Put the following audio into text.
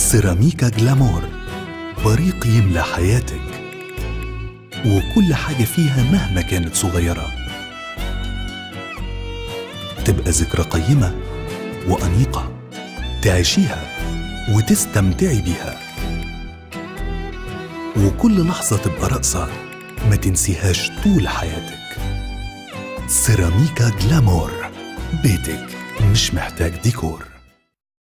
سيراميكا جلامور بريق يملى حياتك وكل حاجة فيها مهما كانت صغيرة تبقى ذكرى قيمة وأنيقة تعيشيها وتستمتعي بيها وكل لحظة تبقى رقصة ما تنسيهاش طول حياتك سيراميكا جلامور بيتك مش محتاج ديكور